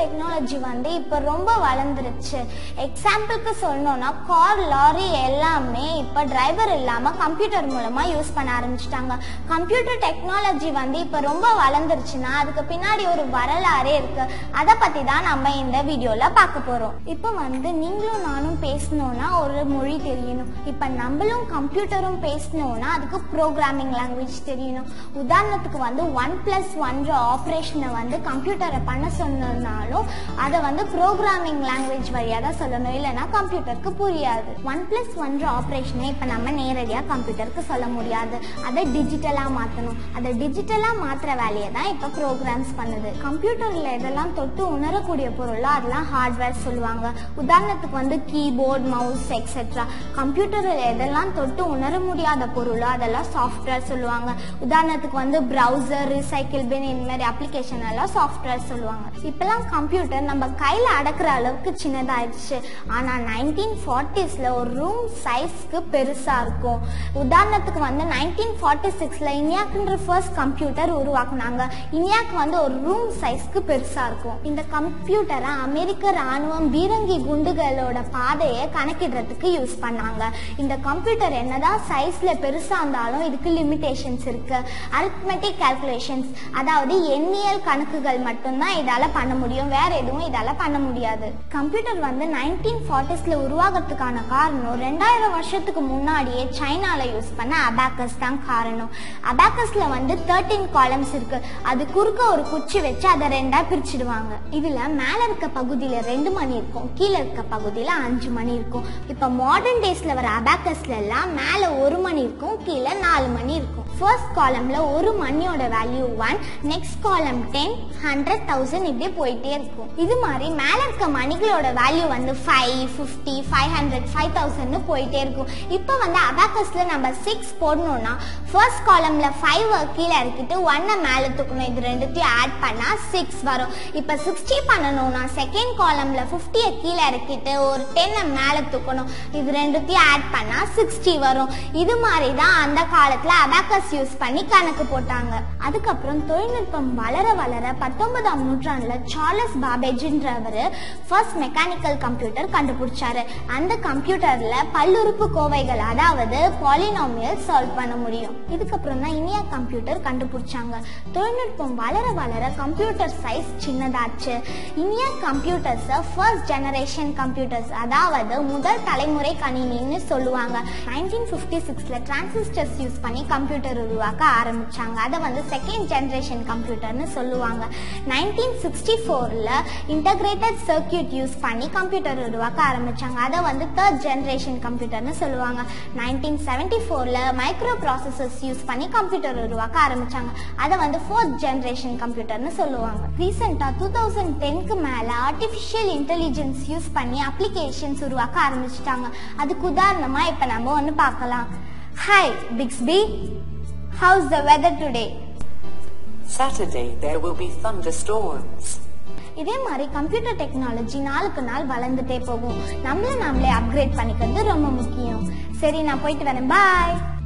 Technology வந்து இப்போ ரொம்ப வளர்ந்துருச்சு எக்ஸாம்பிளுக்கு சொல்லணும்னா கார் லாரி எல்லாமே இப்போ டிரைவர் இல்லாமல் கம்ப்யூட்டர் மூலமாக யூஸ் பண்ண ஆரம்பிச்சிட்டாங்க கம்ப்யூட்டர் டெக்னாலஜி வந்து இப்போ ரொம்ப வளர்ந்துருச்சுன்னா அதுக்கு பின்னாடி ஒரு வரலாறே இருக்கு அதை பற்றி தான் நம்ம இந்த வீடியோவில் பார்க்க போகிறோம் இப்போ வந்து நீங்களும் நானும் பேசணும்னா ஒரு மொழி தெரியணும் இப்போ நம்மளும் கம்ப்யூட்டரும் பேசணும்னா அதுக்கு ப்ரோக்ராமிங் லாங்குவேஜ் தெரியணும் உதாரணத்துக்கு வந்து ஒன் பிளஸ் ஒன்ற ஆப்ரேஷனை வந்து கம்ப்யூட்டரை பண்ண சொன்னாலும் அதை வந்து ப்ரோக்ராமிங் லாங்குவேஜ் வழியாக தான் சொல்லணும் இல்லைன்னா கம்ப்யூட்டருக்கு புரியாது ஒன் பிளஸ் ஒன்ற ஆப்ரேஷனை இப்போ நம்ம நேரடியாக கம்ப்யூட்டருக்கு சொல்ல முடியாது அதை டிஜிட்டலாக மாற்றணும் அதை டிஜிட்டலாக மாற்றுற வேலையை தான் இப்போ ப்ரோக்ராம்ஸ் பண்ணுது கம்ப்யூட்டரில் எதெல்லாம் தொட்டு உணரக்கூடிய பொருளோ அதெல்லாம் ஹார்ட்வேர் சொல்லுவாங்க உதாரணத்துக்கு வந்து கீபோர்ட் மவுஸ் எக்ஸெட்ரா கம்ப்யூட்டரில் எதெல்லாம் தொட்டு உணர முடியாத பொருளோ அதெல்லாம் சாஃப்ட்வேர் சொல்லுவாங்க உதாரணத்துக்கு வந்து ப்ரௌசர் ரிசைக்கிள் பின் இந்த மாதிரி அப்ளிகேஷன் எல்லாம் சாஃப்ட்வேர் சொல்லுவாங்க இப்பெல்லாம் கம்ப்யூட்டர் நம்ம கையில் அடக்கிற அளவுக்கு சின்னதாயிடுச்சு ஆனால் நைன்டீன் ஃபார்ட்டிஸில் ஒரு ரூம் சைஸ்க்கு பெருசாக இருக்கும் உதாரணத்துக்கு வந்து நைன்டீன் ஃபார்ட்டி சிக்ஸில் இனியாக்குன்ற ஃபர்ஸ்ட் கம்ப்யூட்டர் உருவாக்குனாங்க இனியாக்கு வந்து ஒரு ரூம் சைஸ்க்கு பெருசாக இருக்கும் இந்த கம்ப்யூட்டரை அமெரிக்க ராணுவம் பீரங்கி குண்டுகளோட பாதையை கணக்கிடுறதுக்கு யூஸ் பண்ணாங்க இந்த கம்ப்யூட்டர் என்னதான் சைஸ்ல பெருசா இருந்தாலும் இதுக்கு லிமிடேஷன்ஸ் இருக்கு அரித்மெட்டிக் கால்குலேஷன்ஸ் அதாவது எண்ணியல் கணக்குகள் மட்டும்தான் இதால பண்ண முடியும் வேற எதுவும் இதால பண்ண முடியாது கம்ப்யூட்டர் வந்து நைன்டீன் ஃபார்ட்டிஸ்ல உருவாகிறதுக்கான காரணம் ரெண்டாயிரம் வருஷத்துக்கு முன்னாடியே சைனால யூஸ் பண்ண அபாக்கஸ் தான் காரணம் அபாக்கஸ்ல வந்து தேர்ட்டீன் காலம்ஸ் இருக்கு அது குறுக்க ஒரு குச்சி வச்சு அதை ரெண்டா பிரிச்சிடுவாங்க இதுல மேல இருக்க பகுதியில ரெண்டு மணி இருக்கும் கீழே இருக்க பகுதியில அஞ்சு மணி இருக்கும் இப்ப மாடர்ன் டேஸ்ல வர அபாக்கஸ்ல எல்லாம் மேல ஒரு மணி இருக்கும் கீழே நாலு மணி இருக்கும் ஃபர்ஸ்ட் காலம்ல ஒரு மணியோட value one next column ten hundred thousand இப்படியே போயிட்டே இருக்கும் இது மாதிரி மேல இருக்க மணிகளோட வேல்யூ வந்து five fifty five hundred five தௌசண்ட்னு போயிட்டே இருக்கும் இப்போ வந்து அபாக்கஸ்ல நம்ம சிக்ஸ் போடணும்னா ஃபர்ஸ்ட் காலம்ல ஃபைவ் கீழே இறக்கிட்டு ஒன்னை மேலே தூக்கணும் இது ரெண்டுத்தையும் ஆட் பண்ணா சிக்ஸ் வரும் இப்போ சிக்ஸ்டி பண்ணணும்னா செகண்ட் காலம்ல ஃபிஃப்டியை கீழே இறக்கிட்டு ஒரு டென்னை மேலே தூக்கணும் இது ரெண்டுத்தையும் ஆட் பண்ணா சிக்ஸ்டி வரும் இது மாதிரி தான் அந்த காலத்துல அபாக்கஸ் யூஸ் பண்ணி கணக்கு போட்டாங்க அதுக்கப்புறம் தொழில்நுட்பம் வளர வளர பத்தொன்பதாம் நூற்றாண்டுல சார்லஸ் பாபேஜ்ன்றவர் ஃபர்ஸ்ட் மெக்கானிக்கல் கம்ப்யூட்டர் கண்டுபிடிச்சாரு அந்த கம்ப்யூட்டர்ல பல்லுறுப்பு கோவைகள் அதாவது பாலினாமியல் சால்வ் பண்ண முடியும் இதுக்கப்புறம் தான் இனியா கம்ப்யூட்டர் கண்டுபிடிச்சாங்க தொழில்நுட்பம் வளர வளர கம்ப்யூட்டர் சைஸ் சின்னதாச்சு இனியா கம்ப்யூட்டர்ஸ் ஃபர்ஸ்ட் ஜெனரேஷன் கம்ப்யூட்டர்ஸ் அதாவது முதல் தலைமுறை கணினின்னு சொல்லுவாங்க நைன்டீன் ஃபிஃப்டி சிக்ஸ்ல டிரான்சிஸ்டர்ஸ் யூஸ் பண்ணி கம்ப்யூட்டர் உருவாக்க ஆரம்பிச்சாங்க அதை வந்து செகண்ட் ஜெனரேஷன் கம்ப்யூட்டர்னு சொல்லுவாங்க நைன்டீன் சிக்ஸ்டி ஃபோரில் இன்டகிரேட்டட் சர்க்கியூட் யூஸ் பண்ணி கம்ப்யூட்டர் உருவாக்க ஆரம்பிச்சாங்க அதை வந்து தேர்ட் ஜெனரேஷன் கம்ப்யூட்டர்னு சொல்லுவாங்க நைன்டீன் செவன்டி ஃபோரில் மைக்ரோ ப்ராசஸர்ஸ் யூஸ் பண்ணி கம்ப்யூட்டர் உருவாக்க ஆரம்பிச்சாங்க அதை வந்து ஃபோர்த் ஜெனரேஷன் கம்ப்யூட்டர்னு சொல்லுவாங்க ரீசெண்டாக டூ தௌசண்ட் டென்க்கு மேலே ஆர்டிஃபிஷியல் இன்டெலிஜென்ஸ் யூஸ் பண்ணி அப்ளிகேஷன்ஸ் உருவாக்க ஆரம்பிச்சிட்டாங்க அதுக்கு உதாரணமாக இப்போ நம்ம ஒன்று பார்க்கலாம் hi Bixby how's the weather today Saturday there will be thunderstorms. இதே மாதிரி கம்ப்யூட்டர் டெக்னாலஜி நாளுக்கு நாள் வளர்ந்துட்டே போகும் நம்மள நாமளே அப்கிரேட் பண்ணிக்கிறது ரொம்ப முக்கியம் சரி நான் போயிட்டு வரேன் பாய்